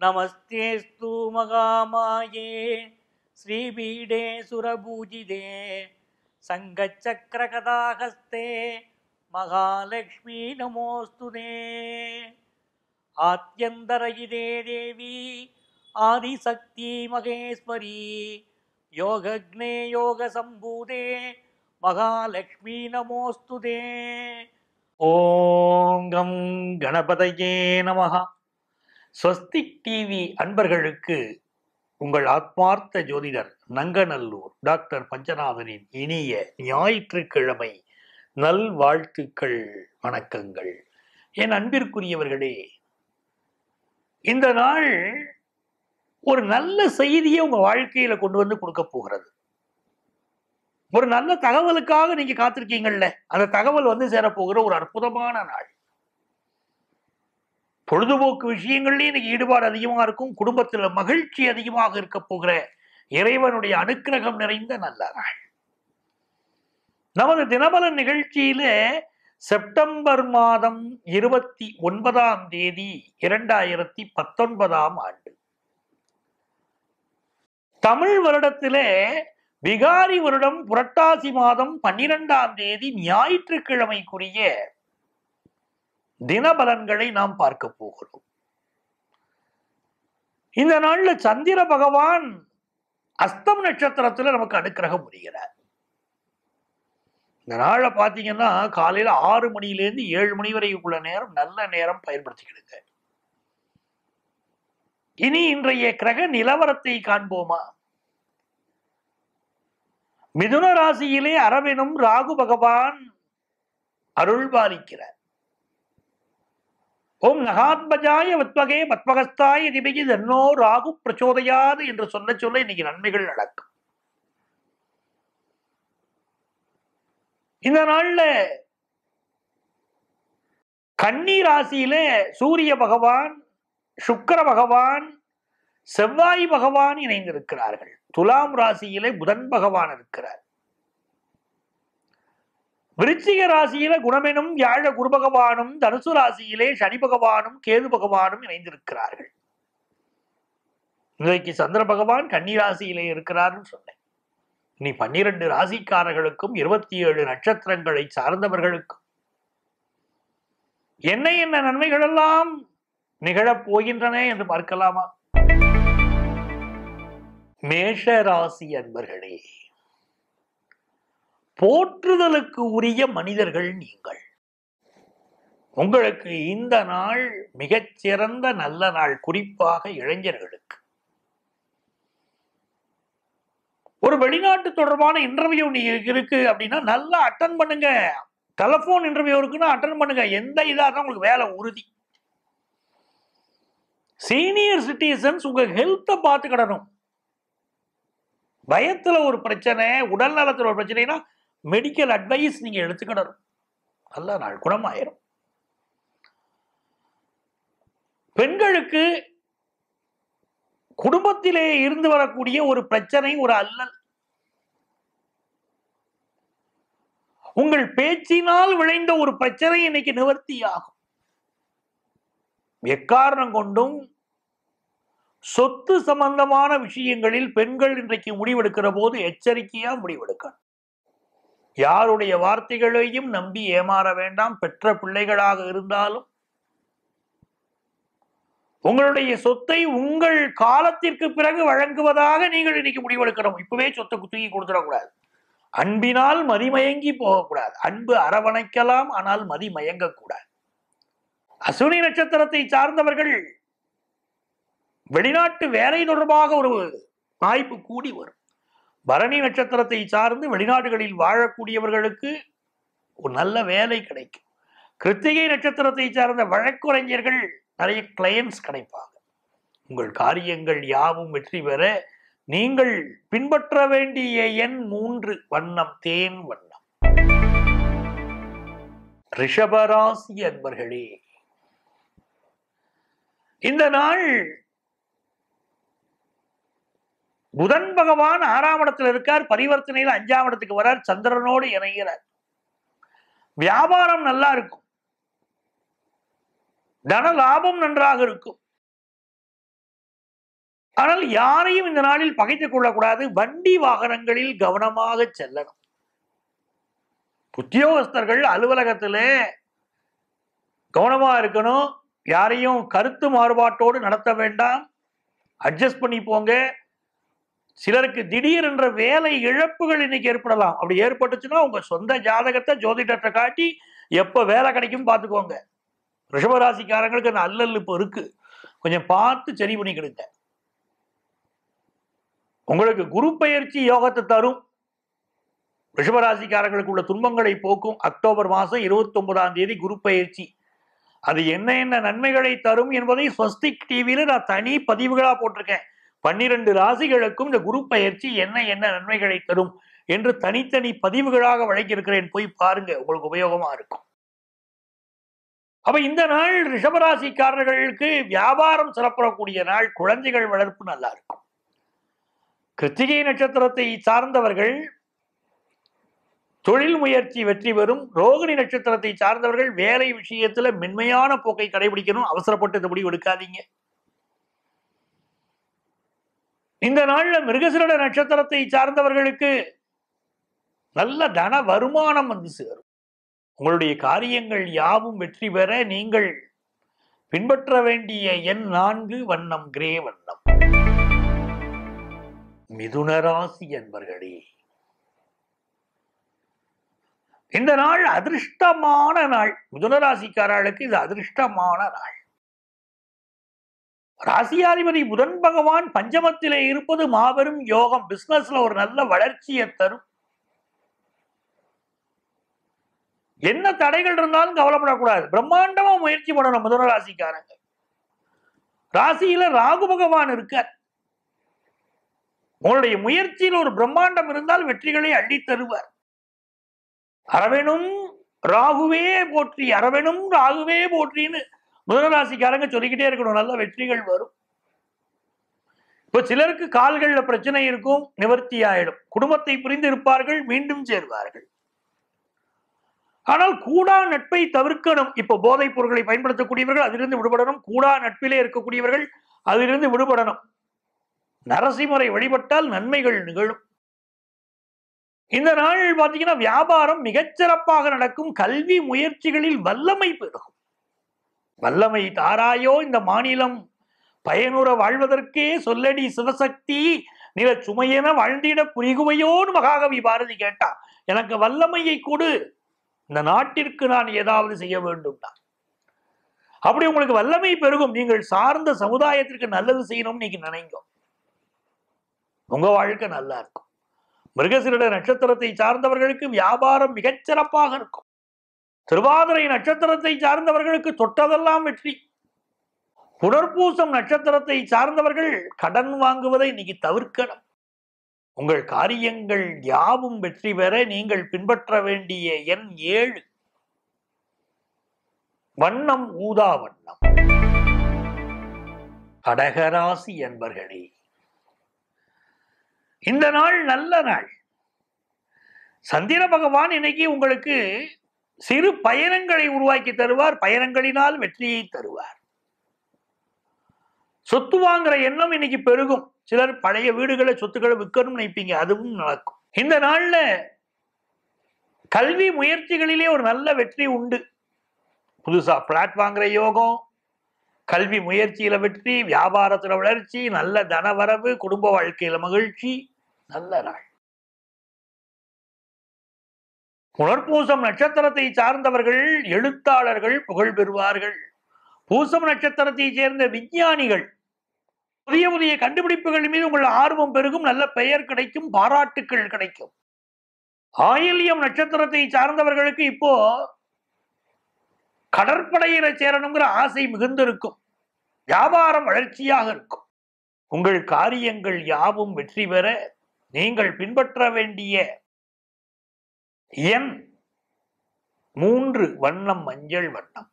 नमस्तेऽस्तु महामाये श्रीपीडे सुरपूजिते सङ्गचक्रकदाहस्ते महालक्ष्मी नमोऽस्तु ते आत्यन्तरयिते देवी आदिशक्ति महेश्वरी योगग्ने योगसम्भूते மகாலட்சுமி நமோஸ்துதே ஓம் கம் கணபதையே நமஹா ஸ்வஸ்திக் டிவி அன்பர்களுக்கு உங்கள் ஆத்மார்த்த ஜோதிடர் நங்கநல்லூர் டாக்டர் பஞ்சநாதனின் இனிய ஞாயிற்றுக்கிழமை நல் வாழ்த்துக்கள் வணக்கங்கள் என் அன்பிற்குரியவர்களே இந்த நாள் ஒரு நல்ல செய்தியை உங்க வாழ்க்கையில கொண்டு வந்து கொடுக்க போகிறது ஒரு நல்ல தகவலுக்காக நீங்க காத்திருக்கீங்கல்ல அந்த தகவல் வந்து சேரப்போகிற ஒரு அற்புதமான நாள் பொழுதுபோக்கு விஷயங்கள்லயும் இன்னைக்கு ஈடுபாடு அதிகமா இருக்கும் குடும்பத்துல மகிழ்ச்சி அதிகமாக இருக்க போகிற இறைவனுடைய அனுக்கிரகம் நிறைந்த நல்ல நாள் நமது தினபலன் நிகழ்ச்சியில செப்டம்பர் மாதம் இருபத்தி ஒன்பதாம் தேதி இரண்டாயிரத்தி பத்தொன்பதாம் ஆண்டு தமிழ் வருடத்திலே விகாரி வருடம் புரட்டாசி மாதம் பன்னிரெண்டாம் தேதி ஞாயிற்றுக்கிழமைக்குரிய தினபலன்களை நாம் பார்க்க போகிறோம் இந்த நாள்ல சந்திர பகவான் அஸ்தம் நட்சத்திரத்துல நமக்கு அனுக்கிரகம் புரிகிறார் இந்த நாள்ல பாத்தீங்கன்னா காலையில ஆறு மணியிலேருந்து ஏழு மணி வரைக்குள்ள நேரம் நல்ல நேரம் பயன்படுத்திக்கிடுங்க இனி இன்றைய கிரக நிலவரத்தை காண்போமா மிதுன ராசியிலே அரவெனும் ராகு பகவான் அருள் பாலிக்கிறார் ஓம் நகாத்மஜாய வத்வகே பத்மகஸ்தாய திபகி தன்னோ ராகு பிரச்சோதயாது என்று சொல்ல சொல்ல இன்னைக்கு நன்மைகள் நடக்கும் இந்த நாள்ல கன்னி ராசியிலே சூரிய பகவான் சுக்கர பகவான் செவ்வாய் பகவான் இணைந்திருக்கிறார்கள் துலாம் ராசியிலே புதன் பகவான் இருக்கிறார் விருச்சிக ராசியில குணமெனும் வியாழ குரு பகவானும் தனுசு ராசியிலே சனி பகவானும் கேது பகவானும் இணைந்திருக்கிறார்கள் இன்றைக்கு சந்திர பகவான் கன்னி ராசியிலே இருக்கிறார்னு சொன்னேன் இனி பன்னிரண்டு ராசிக்காரர்களுக்கும் இருபத்தி ஏழு நட்சத்திரங்களை சார்ந்தவர்களுக்கும் என்ன என்ன நன்மைகள் எல்லாம் நிகழப் போகின்றன என்று பார்க்கலாமா மேஷ ராசி அன்பர்களே போற்றுதலுக்கு உரிய மனிதர்கள் நீங்கள் உங்களுக்கு இந்த நாள் மிகச்சிறந்த நல்ல நாள் குறிப்பாக இளைஞர்களுக்கு ஒரு வெளிநாட்டு தொடர்பான இன்டர்வியூ நீ இருக்கு அப்படின்னா நல்லா அட்டன் பண்ணுங்க டெலபோன் இன்டர்வியூ இருக்குன்னா அட்டன் பண்ணுங்க எந்த இதா இருந்தாலும் உங்களுக்கு வேலை உறுதி சீனியர் சிட்டிசன்ஸ் உங்க ஹெல்த்தை பார்த்துக்கிடணும் பயத்துல ஒரு பிரச்சனை உடல் நலத்துல ஒரு பிரச்சனைனா மெடிக்கல் அட்வைஸ் நீங்க எடுத்துக்கிடணும் நல்ல நாள் குணமாயிரும் பெண்களுக்கு குடும்பத்திலே இருந்து வரக்கூடிய ஒரு பிரச்சனை ஒரு அல்லல் உங்கள் பேச்சினால் விளைந்த ஒரு பிரச்சனை இன்னைக்கு நிவர்த்தி ஆகும் எக்காரணம் கொண்டும் சொத்து சம்பந்தமான விஷயங்களில் பெண்கள் இன்றைக்கு முடிவெடுக்கிற போது எச்சரிக்கையா முடிவெடுக்கணும் யாருடைய வார்த்தைகளையும் நம்பி ஏமாற வேண்டாம் பெற்ற பிள்ளைகளாக இருந்தாலும் உங்களுடைய சொத்தை உங்கள் காலத்திற்கு பிறகு வழங்குவதாக நீங்கள் இன்னைக்கு முடிவெடுக்கணும் இப்பவே சொத்தை தூக்கி கொடுத்துடக்கூடாது அன்பினால் மதிமயங்கி போகக்கூடாது அன்பு அரவணைக்கலாம் ஆனால் மதிமயங்கக்கூடாது அசுனி நட்சத்திரத்தை சார்ந்தவர்கள் வெளிநாட்டு வேலை தொடர்பாக ஒரு வாய்ப்பு கூடி வரும் பரணி நட்சத்திரத்தை சார்ந்து வெளிநாடுகளில் வாழக்கூடியவர்களுக்கு ஒரு நல்ல வேலை கிடைக்கும் கிருத்திகை நட்சத்திரத்தை சார்ந்த வழக்குரைஞர்கள் நிறைய கிளையன்ஸ் கிடைப்பாங்க உங்கள் காரியங்கள் யாவும் வெற்றி பெற நீங்கள் பின்பற்ற வேண்டிய எண் மூன்று வண்ணம் தேன் வண்ணம் ரிஷபராசி அன்பர்களே இந்த நாள் புதன் பகவான் ஆறாம் இடத்துல இருக்கார் பரிவர்த்தனையில் அஞ்சாம் இடத்துக்கு வரார் சந்திரனோடு இணைகிறார் வியாபாரம் நல்லா இருக்கும் தன லாபம் நன்றாக இருக்கும் ஆனால் யாரையும் இந்த நாளில் பகைத்துக் கொள்ளக்கூடாது வண்டி வாகனங்களில் கவனமாக செல்லணும் உத்தியோகஸ்தர்கள் அலுவலகத்திலே கவனமா இருக்கணும் யாரையும் கருத்து மாறுபாட்டோடு நடத்த வேண்டாம் அட்ஜஸ்ட் பண்ணி போங்க சிலருக்கு திடீர் என்ற வேலை இழப்புகள் இன்னைக்கு ஏற்படலாம் அப்படி ஏற்பட்டுச்சுன்னா உங்க சொந்த ஜாதகத்தை ஜோதிடத்தை காட்டி எப்ப வேலை கிடைக்கும் பார்த்துக்கோங்க ரிஷபராசிக்காரங்களுக்கு அந்த அல்லல் இப்போ இருக்கு கொஞ்சம் பார்த்து சரி பண்ணிக்கிடுங்க உங்களுக்கு குரு பயிற்சி யோகத்தை தரும் ரிஷபராசிக்காரங்களுக்கு உள்ள துன்பங்களை போக்கும் அக்டோபர் மாதம் இருபத்தி ஒன்பதாம் தேதி குரு பயிற்சி அது என்ன என்ன நன்மைகளை தரும் என்பதை ஸ்வஸ்திக் டிவியில நான் தனி பதிவுகளா போட்டிருக்கேன் பன்னிரண்டு ராசிகளுக்கும் இந்த குரு பயிற்சி என்ன என்ன நன்மைகளை தரும் என்று தனித்தனி பதிவுகளாக வழங்கியிருக்கிறேன் போய் பாருங்க உங்களுக்கு உபயோகமா இருக்கும் அப்ப இந்த நாள் ரிஷபராசிக்காரர்களுக்கு வியாபாரம் சிறப்புறக்கூடிய நாள் குழந்தைகள் வளர்ப்பு நல்லா இருக்கும் கிருத்திகை நட்சத்திரத்தை சார்ந்தவர்கள் தொழில் முயற்சி வெற்றி பெறும் ரோகிணி நட்சத்திரத்தை சார்ந்தவர்கள் வேலை விஷயத்துல மென்மையான போக்கை கடைபிடிக்கணும் அவசரப்பட்டு இந்த முடிவு எடுக்காதீங்க இந்த நாள்ல மிருகசிரட நட்சத்திரத்தை சார்ந்தவர்களுக்கு நல்ல தன வருமானம் வந்து சேரும் உங்களுடைய காரியங்கள் யாவும் வெற்றி பெற நீங்கள் பின்பற்ற வேண்டிய எண் நான்கு வண்ணம் கிரே வண்ணம் மிதுனராசி என்பர்களே இந்த நாள் அதிர்ஷ்டமான நாள் மிதுனராசிக்காரர்களுக்கு இது அதிர்ஷ்டமான நாள் ராசியாதிபதி புதன் பகவான் பஞ்சமத்திலே இருப்பது மாபெரும் யோகம் பிசினஸ்ல ஒரு நல்ல வளர்ச்சியை தரும் என்ன தடைகள் இருந்தாலும் கவலைப்படக்கூடாது பிரம்மாண்டமா முயற்சி பண்ணணும் மிதுன ராசிக்காரங்க ராசியில ராகு பகவான் இருக்கார் உங்களுடைய முயற்சியில் ஒரு பிரம்மாண்டம் இருந்தால் வெற்றிகளை அள்ளி தருவார் அரவெனும் ராகுவே போற்றி அரவெனும் ராகுவே போற்றின்னு முதலராசிக்காரங்க சொல்லிக்கிட்டே இருக்கணும் நல்ல வெற்றிகள் வரும் இப்ப சிலருக்கு கால்கள்ல பிரச்சனை இருக்கும் நிவர்த்தி ஆயிடும் குடும்பத்தை புரிந்து இருப்பார்கள் மீண்டும் சேர்வார்கள் ஆனால் கூடா நட்பை தவிர்க்கணும் இப்ப போதைப் பொருட்களை பயன்படுத்தக்கூடியவர்கள் அதிலிருந்து விடுபடணும் கூடா நட்பிலே இருக்கக்கூடியவர்கள் அதிலிருந்து விடுபடணும் நரசிம்மரை வழிபட்டால் நன்மைகள் நிகழும் இந்த நாள் பார்த்தீங்கன்னா வியாபாரம் மிகச்சிறப்பாக நடக்கும் கல்வி முயற்சிகளில் வல்லமை பெருகும் வல்லமை தாராயோ இந்த மாநிலம் பயனுற வாழ்வதற்கே சொல்லடி சிவசக்தி நில சுமையென வாழ்ந்திட புரிகுவையோன்னு மகாகவி பாரதி கேட்டா எனக்கு வல்லமையை கொடு இந்த நாட்டிற்கு நான் ஏதாவது செய்ய வேண்டும் அப்படி உங்களுக்கு வல்லமை பெருகும் நீங்கள் சார்ந்த சமுதாயத்திற்கு நல்லது செய்யணும்னு நீங்க நினைங்க உங்க வாழ்க்கை நல்லா இருக்கும் மிருகசிரிட நட்சத்திரத்தை சார்ந்தவர்களுக்கு வியாபாரம் மிகச்சிறப்பாக இருக்கும் திருவாதிரை நட்சத்திரத்தை சார்ந்தவர்களுக்கு தொட்டதெல்லாம் வெற்றி புனர்பூசம் நட்சத்திரத்தை சார்ந்தவர்கள் கடன் வாங்குவதை இன்னைக்கு தவிர்க்கணும் உங்கள் காரியங்கள் யாவும் வெற்றி பெற நீங்கள் பின்பற்ற வேண்டிய எண் ஏழு வண்ணம் ஊதா வண்ணம் கடகராசி என்பர்களே இந்த நாள் நல்ல நாள் சந்திர பகவான் இன்னைக்கு உங்களுக்கு சிறு பயணங்களை உருவாக்கி தருவார் பயணங்களினால் வெற்றியை தருவார் சொத்து வாங்குற எண்ணம் இன்னைக்கு பெருகும் சிலர் பழைய வீடுகளை சொத்துக்களை விற்கணும்னு நினைப்பீங்க அதுவும் நடக்கும் இந்த நாள்ல கல்வி முயற்சிகளிலே ஒரு நல்ல வெற்றி உண்டு புதுசா பிளாட் வாங்குற யோகம் கல்வி முயற்சியில வெற்றி வியாபாரத்துல வளர்ச்சி நல்ல தனவரவு குடும்ப வாழ்க்கையில மகிழ்ச்சி நல்ல நாள் புனர்பூசம் நட்சத்திரத்தை சார்ந்தவர்கள் எழுத்தாளர்கள் புகழ் பெறுவார்கள் பூசம் நட்சத்திரத்தை சேர்ந்த விஞ்ஞானிகள் புதிய புதிய கண்டுபிடிப்புகள் மீது உங்கள் ஆர்வம் பெருகும் நல்ல பெயர் கிடைக்கும் பாராட்டுக்கள் கிடைக்கும் ஆயில்யம் நட்சத்திரத்தை சார்ந்தவர்களுக்கு இப்போ கடற்படையில சேரணுங்கிற ஆசை மிகுந்திருக்கும் வியாபாரம் வளர்ச்சியாக இருக்கும் உங்கள் காரியங்கள் யாவும் வெற்றி பெற நீங்கள் பின்பற்ற வேண்டிய எண் மூன்று வண்ணம் மஞ்சள் வண்ணம்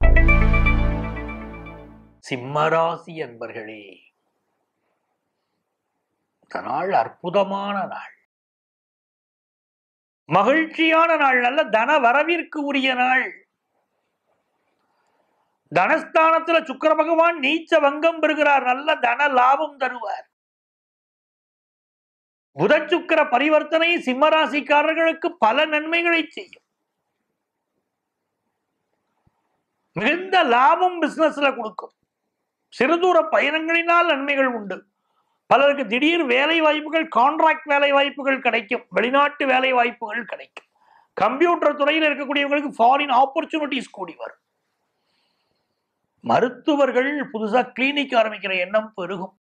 சிம்மராசி என்பர்களே இந்த நாள் அற்புதமான நாள் மகிழ்ச்சியான நாள் நல்ல தன வரவிற்கு உரிய நாள் தனஸ்தானத்துல சுக்கர பகவான் நீச்ச வங்கம் பெறுகிறார் நல்ல தன லாபம் தருவார் புத சுக்கிர பரிவர்த்தனை சிம்மராசிக்காரர்களுக்கு பல நன்மைகளை செய்யும் மிகுந்த லாபம் பிசினஸ்ல கொடுக்கும் சிறுதூர பயணங்களினால் நன்மைகள் உண்டு பலருக்கு திடீர் வேலை வாய்ப்புகள் கான்ட்ராக்ட் வேலை வாய்ப்புகள் கிடைக்கும் வெளிநாட்டு வேலை வாய்ப்புகள் கிடைக்கும் கம்ப்யூட்டர் துறையில் இருக்கக்கூடியவங்களுக்கு ஃபாரின் ஆப்பர்ச்சுனிட்டிஸ் கூடி வரும் மருத்துவர்கள் புதுசா கிளினிக் ஆரம்பிக்கிற எண்ணம் பெருகும்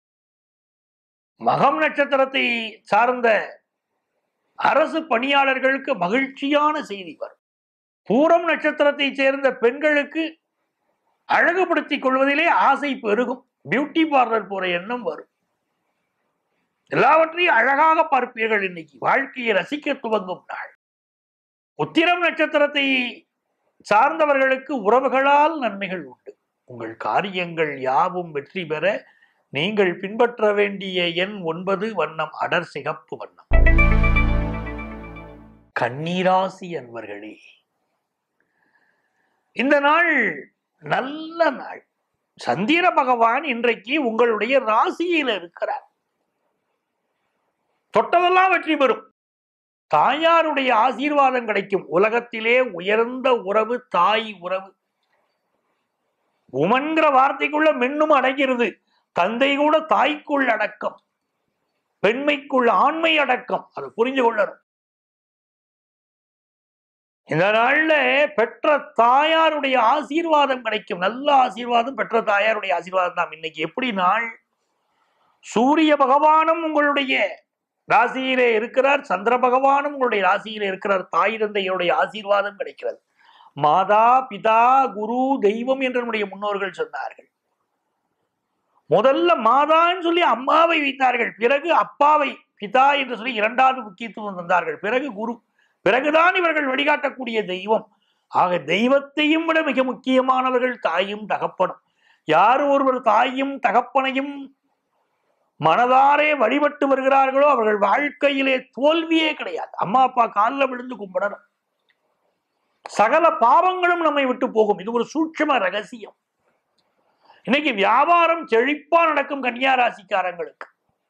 மகம் நட்சத்திரத்தை சார்ந்த அரசு பணியாளர்களுக்கு மகிழ்ச்சியான செய்தி வரும் பூரம் நட்சத்திரத்தை சேர்ந்த பெண்களுக்கு அழகுபடுத்திக் கொள்வதிலே ஆசை பெருகும் பியூட்டி பார்லர் போற எண்ணம் வரும் எல்லாவற்றையும் அழகாக பார்ப்பீர்கள் இன்னைக்கு வாழ்க்கையை ரசிக்க துவங்கும் நாள் உத்திரம் நட்சத்திரத்தை சார்ந்தவர்களுக்கு உறவுகளால் நன்மைகள் உண்டு உங்கள் காரியங்கள் யாவும் வெற்றி பெற நீங்கள் பின்பற்ற வேண்டிய எண் ஒன்பது வண்ணம் அடர் சிகப்பு வண்ணம் கண்ணீராசி அன்பர்களே இந்த நாள் நல்ல நாள் சந்திர பகவான் இன்றைக்கு உங்களுடைய ராசியில இருக்கிறார் தொட்டதெல்லாம் வெற்றி பெறும் தாயாருடைய ஆசீர்வாதம் கிடைக்கும் உலகத்திலே உயர்ந்த உறவு தாய் உறவு உமன்கிற வார்த்தைக்குள்ள மென்னும் அடங்கிறது தந்தை கூட தாய்க்குள் அடக்கம் பெண்மைக்குள் ஆண்மை அடக்கம் அது புரிஞ்சு கொள்ளணும் இந்த நாள்ல பெற்ற தாயாருடைய ஆசீர்வாதம் கிடைக்கும் நல்ல ஆசீர்வாதம் பெற்ற தாயாருடைய ஆசீர்வாதம் தான் இன்னைக்கு எப்படி நாள் சூரிய பகவானும் உங்களுடைய ராசியிலே இருக்கிறார் சந்திர பகவானும் உங்களுடைய ராசியிலே இருக்கிறார் தாய் தந்தையுடைய ஆசீர்வாதம் கிடைக்கிறது மாதா பிதா குரு தெய்வம் என்று நம்முடைய முன்னோர்கள் சொன்னார்கள் முதல்ல மாதான்னு சொல்லி அம்மாவை வைத்தார்கள் பிறகு அப்பாவை பிதா என்று சொல்லி இரண்டாவது முக்கியத்துவம் தந்தார்கள் பிறகு குரு பிறகுதான் இவர்கள் வழிகாட்டக்கூடிய தெய்வம் ஆக தெய்வத்தையும் விட மிக முக்கியமானவர்கள் தாயும் தகப்பனும் யார் ஒருவர் தாயும் தகப்பனையும் மனதாரே வழிபட்டு வருகிறார்களோ அவர்கள் வாழ்க்கையிலே தோல்வியே கிடையாது அம்மா அப்பா காலில் விழுந்து கும்பிடணும் சகல பாவங்களும் நம்மை விட்டு போகும் இது ஒரு சூட்சம ரகசியம் இன்னைக்கு வியாபாரம் செழிப்பா நடக்கும் கன்னியா ராசிக்காரங்களுக்கு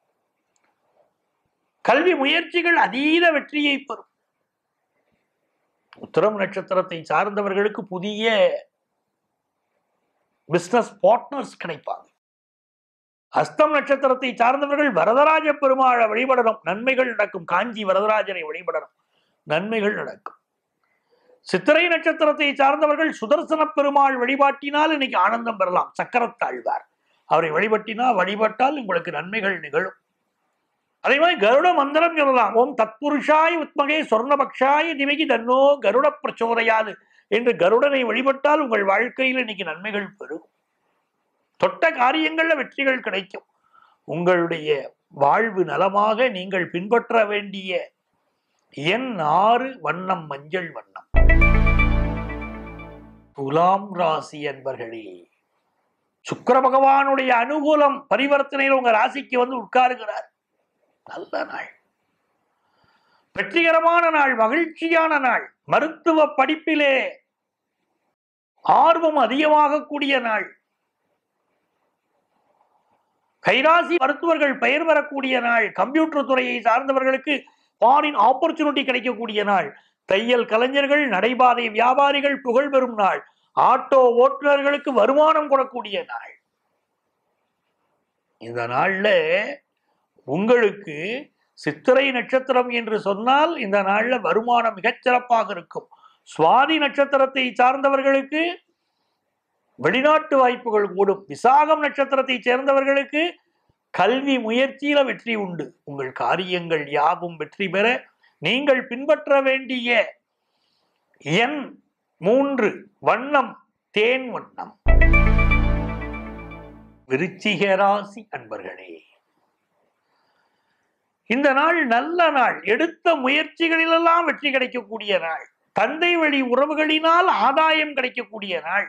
கல்வி முயற்சிகள் அதீத வெற்றியை பெறும் உத்தரம் நட்சத்திரத்தை சார்ந்தவர்களுக்கு புதிய பிசினஸ் பார்ட்னர்ஸ் கிடைப்பாங்க அஸ்தம் நட்சத்திரத்தை சார்ந்தவர்கள் வரதராஜ பெருமாளை வழிபடணும் நன்மைகள் நடக்கும் காஞ்சி வரதராஜரை வழிபடணும் நன்மைகள் நடக்கும் சித்திரை நட்சத்திரத்தை சார்ந்தவர்கள் சுதர்சன பெருமாள் வழிபாட்டினால் இன்னைக்கு ஆனந்தம் பெறலாம் சக்கரத்தாழ்வார் அவரை வழிபட்டினா வழிபட்டால் உங்களுக்கு நன்மைகள் நிகழும் அதே மாதிரி கருட மந்திரம் சொல்லலாம் ஓம் தத்புருஷாய் உத்மகே சொர்ணபக்ஷாய திவகி தன்னோ கருட பிரச்சோதையாது என்று கருடனை வழிபட்டால் உங்கள் வாழ்க்கையில் இன்னைக்கு நன்மைகள் பெருகும் தொட்ட காரியங்கள்ல வெற்றிகள் கிடைக்கும் உங்களுடைய வாழ்வு நலமாக நீங்கள் பின்பற்ற வேண்டிய எண் ஆறு வண்ணம் மஞ்சள் வண்ணம் துலாம் ராசி அன்பர்களே சுக்கிர பகவானுடைய அனுகூலம் பரிவர்த்தனையில் உங்க ராசிக்கு வந்து உட்காருகிறார் நல்ல நாள் வெற்றிகரமான நாள் மகிழ்ச்சியான நாள் மருத்துவ படிப்பிலே ஆர்வம் அதிகமாகக்கூடிய நாள் கைராசி மருத்துவர்கள் பெயர் பெறக்கூடிய நாள் கம்ப்யூட்டர் துறையை சார்ந்தவர்களுக்கு ஃபாரின் ஆப்பர்ச்சுனிட்டி கிடைக்கக்கூடிய நாள் தையல் கலைஞர்கள் நடைபாதை வியாபாரிகள் புகழ் பெறும் நாள் ஆட்டோ ஓட்டுநர்களுக்கு வருமானம் கொடக்கூடிய நாள் இந்த நாள்ல உங்களுக்கு சித்திரை நட்சத்திரம் என்று சொன்னால் இந்த நாள்ல வருமானம் மிகச்சிறப்பாக இருக்கும் சுவாதி நட்சத்திரத்தை சார்ந்தவர்களுக்கு வெளிநாட்டு வாய்ப்புகள் கூடும் விசாகம் நட்சத்திரத்தை சேர்ந்தவர்களுக்கு கல்வி முயற்சியில வெற்றி உண்டு உங்கள் காரியங்கள் யாவும் வெற்றி பெற நீங்கள் பின்பற்ற வேண்டிய எண் மூன்று வண்ணம் தேன் வண்ணம் விருச்சிக ராசி அன்பர்களே இந்த நாள் நல்ல நாள் எடுத்த முயற்சிகளிலெல்லாம் வெற்றி கிடைக்கக்கூடிய நாள் தந்தை வழி உறவுகளினால் ஆதாயம் கிடைக்கக்கூடிய நாள்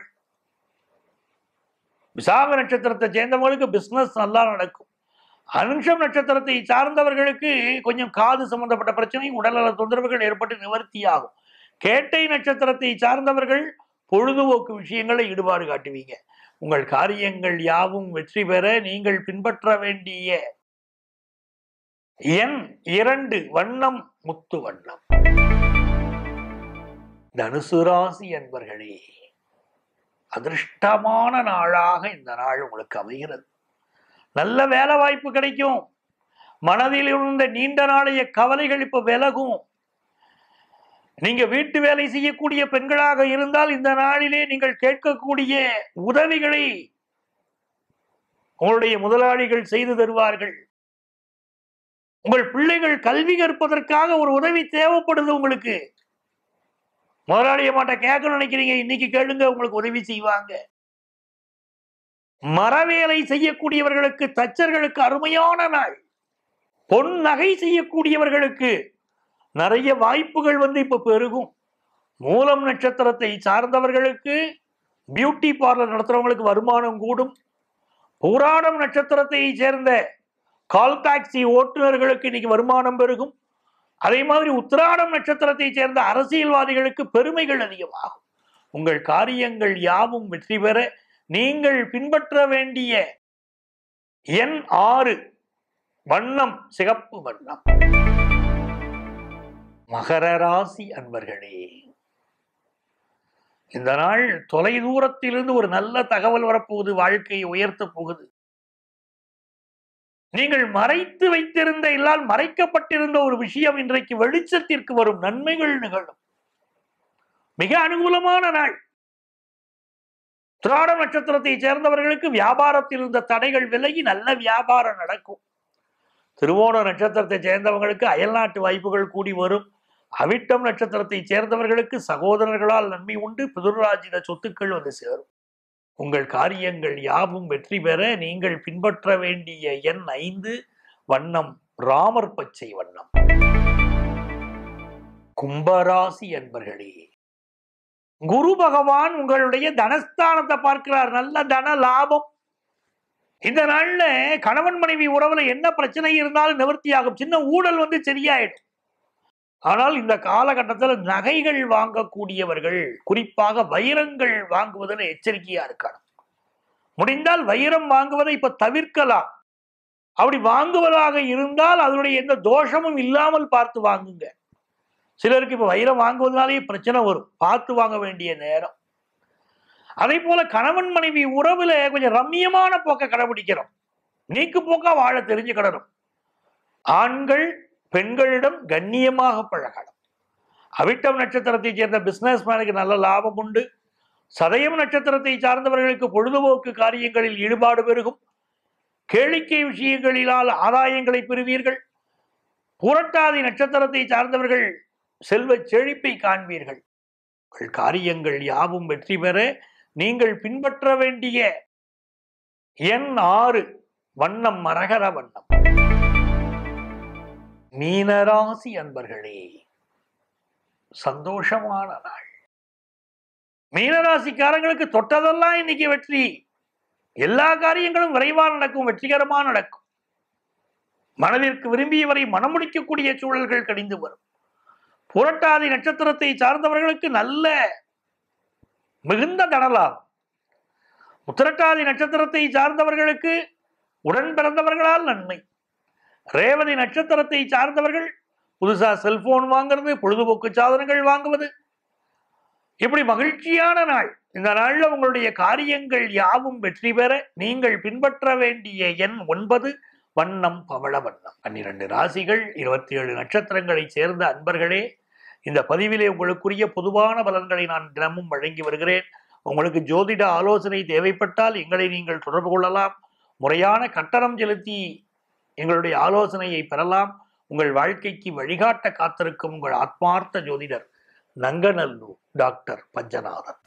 விசாக நட்சத்திரத்தை சேர்ந்தவங்களுக்கு பிசினஸ் நல்லா நடக்கும் அனுஷம் நட்சத்திரத்தை சார்ந்தவர்களுக்கு கொஞ்சம் காது சம்பந்தப்பட்ட பிரச்சனை உடல்நல தொந்தரவுகள் ஏற்பட்டு நிவர்த்தியாகும் கேட்டை நட்சத்திரத்தை சார்ந்தவர்கள் பொழுதுபோக்கு விஷயங்களை ஈடுபாடு காட்டுவீங்க உங்கள் காரியங்கள் யாவும் வெற்றி பெற நீங்கள் பின்பற்ற வேண்டிய எண் இரண்டு வண்ணம் முத்து வண்ணம் தனுசு ராசி அன்பர்களே அதிர்ஷ்டமான நாளாக இந்த நாள் உங்களுக்கு அமைகிறது நல்ல வேலை வாய்ப்பு கிடைக்கும் மனதில் இருந்த நீண்ட நாளைய கவலைகள் இப்ப விலகும் நீங்க வீட்டு வேலை செய்யக்கூடிய பெண்களாக இருந்தால் இந்த நாளிலே நீங்கள் கேட்கக்கூடிய உதவிகளை உங்களுடைய முதலாளிகள் செய்து தருவார்கள் உங்கள் பிள்ளைகள் கல்வி கற்பதற்காக ஒரு உதவி தேவைப்படுது உங்களுக்கு முதலாளிய மாட்ட கேட்க நினைக்கிறீங்க இன்னைக்கு கேளுங்க உங்களுக்கு உதவி செய்வாங்க மரவேலை செய்யக்கூடியவர்களுக்கு தச்சர்களுக்கு அருமையான நாள் பொன் நகை செய்யக்கூடியவர்களுக்கு நிறைய வாய்ப்புகள் வந்து இப்ப பெருகும் மூலம் நட்சத்திரத்தை சார்ந்தவர்களுக்கு பியூட்டி பார்லர் நடத்துறவங்களுக்கு வருமானம் கூடும் பூராடம் நட்சத்திரத்தை சேர்ந்த கால் டாக்ஸி ஓட்டுநர்களுக்கு இன்னைக்கு வருமானம் பெருகும் அதே மாதிரி உத்திராடம் நட்சத்திரத்தை சேர்ந்த அரசியல்வாதிகளுக்கு பெருமைகள் அதிகமாகும் உங்கள் காரியங்கள் யாவும் வெற்றி பெற நீங்கள் பின்பற்ற வேண்டிய எண் ஆறு வண்ணம் சிகப்பு வண்ணம் மகர ராசி அன்பர்களே இந்த நாள் தொலை தூரத்திலிருந்து ஒரு நல்ல தகவல் வரப்போகுது வாழ்க்கையை உயர்த்த போகுது நீங்கள் மறைத்து வைத்திருந்த இல்லால் மறைக்கப்பட்டிருந்த ஒரு விஷயம் இன்றைக்கு வெளிச்சத்திற்கு வரும் நன்மைகள் நிகழும் மிக அனுகூலமான நாள் திராட நட்சத்திரத்தை சேர்ந்தவர்களுக்கு வியாபாரத்தில் இருந்த தடைகள் விலகி நல்ல வியாபாரம் நடக்கும் திருவோண நட்சத்திரத்தை சேர்ந்தவங்களுக்கு அயல்நாட்டு வாய்ப்புகள் கூடி வரும் அவிட்டம் நட்சத்திரத்தை சேர்ந்தவர்களுக்கு சகோதரர்களால் நன்மை உண்டு பிதுராஜித சொத்துக்கள் வந்து சேரும் உங்கள் காரியங்கள் யாவும் வெற்றி பெற நீங்கள் பின்பற்ற வேண்டிய எண் ஐந்து வண்ணம் ராமர் பச்சை வண்ணம் கும்பராசி என்பர்களே குரு பகவான் உங்களுடைய தனஸ்தானத்தை பார்க்கிறார் நல்ல தன லாபம் இந்த நாள்ல கணவன் மனைவி உறவுல என்ன பிரச்சனை இருந்தாலும் நிவர்த்தியாகும் சின்ன ஊழல் வந்து சரியாயிடும் ஆனால் இந்த காலகட்டத்தில் நகைகள் வாங்கக்கூடியவர்கள் குறிப்பாக வைரங்கள் வாங்குவதில் எச்சரிக்கையா இருக்கணும் முடிந்தால் வைரம் வாங்குவதை இப்ப தவிர்க்கலாம் அப்படி வாங்குவதாக இருந்தால் அதனுடைய எந்த தோஷமும் இல்லாமல் பார்த்து வாங்குங்க சிலருக்கு இப்ப வைரம் வாங்குவதனாலேயே பிரச்சனை வரும் பார்த்து வாங்க வேண்டிய நேரம் அதே போல கணவன் மனைவி உறவுல கொஞ்சம் ரம்மியமான போக்க கடைபிடிக்கிறோம் நீக்கு போக்கா வாழ தெரிஞ்சுக்கிடணும் ஆண்கள் பெண்களிடம் கண்ணியமாக பழகணும் அவிட்டம் நட்சத்திரத்தை சேர்ந்த பிசினஸ் மேனுக்கு நல்ல லாபம் உண்டு சதயம் நட்சத்திரத்தை சார்ந்தவர்களுக்கு பொழுதுபோக்கு காரியங்களில் ஈடுபாடு பெருகும் கேளிக்கை விஷயங்களினால் ஆதாயங்களை பெறுவீர்கள் புரட்டாதி நட்சத்திரத்தை சார்ந்தவர்கள் செல்வ செழிப்பை காண்பீர்கள் உங்கள் காரியங்கள் யாவும் வெற்றி பெற நீங்கள் பின்பற்ற வேண்டிய எண் ஆறு வண்ணம் மரகர வண்ணம் மீனராசி அன்பர்களே சந்தோஷமான நாள் மீனராசிக்காரங்களுக்கு தொட்டதெல்லாம் இன்னைக்கு வெற்றி எல்லா காரியங்களும் விரைவாக நடக்கும் வெற்றிகரமா நடக்கும் மனதிற்கு விரும்பியவரை மனமுடிக்கக்கூடிய சூழல்கள் கடிந்து வரும் புரட்டாதி நட்சத்திரத்தை சார்ந்தவர்களுக்கு நல்ல மிகுந்த தடலாம் உத்திரட்டாதி நட்சத்திரத்தை சார்ந்தவர்களுக்கு உடன் பிறந்தவர்களால் நன்மை ரேவதி நட்சத்திரத்தை சார்ந்தவர்கள் புதுசா செல்போன் வாங்குறது பொழுதுபோக்கு சாதனங்கள் வாங்குவது இப்படி மகிழ்ச்சியான நாள் இந்த நாள்ல உங்களுடைய காரியங்கள் யாவும் வெற்றி பெற நீங்கள் பின்பற்ற வேண்டிய எண் ஒன்பது வண்ணம் பவள வண்ணம் பன்னிரண்டு ராசிகள் இருபத்தி ஏழு நட்சத்திரங்களை சேர்ந்த அன்பர்களே இந்த பதிவிலே உங்களுக்குரிய பொதுவான பலன்களை நான் தினமும் வழங்கி வருகிறேன் உங்களுக்கு ஜோதிட ஆலோசனை தேவைப்பட்டால் எங்களை நீங்கள் தொடர்பு கொள்ளலாம் முறையான கட்டணம் செலுத்தி எங்களுடைய ஆலோசனையை பெறலாம் உங்கள் வாழ்க்கைக்கு வழிகாட்ட காத்திருக்கும் உங்கள் ஆத்மார்த்த ஜோதிடர் நங்கநல்லூர் டாக்டர் பஞ்சநாதன்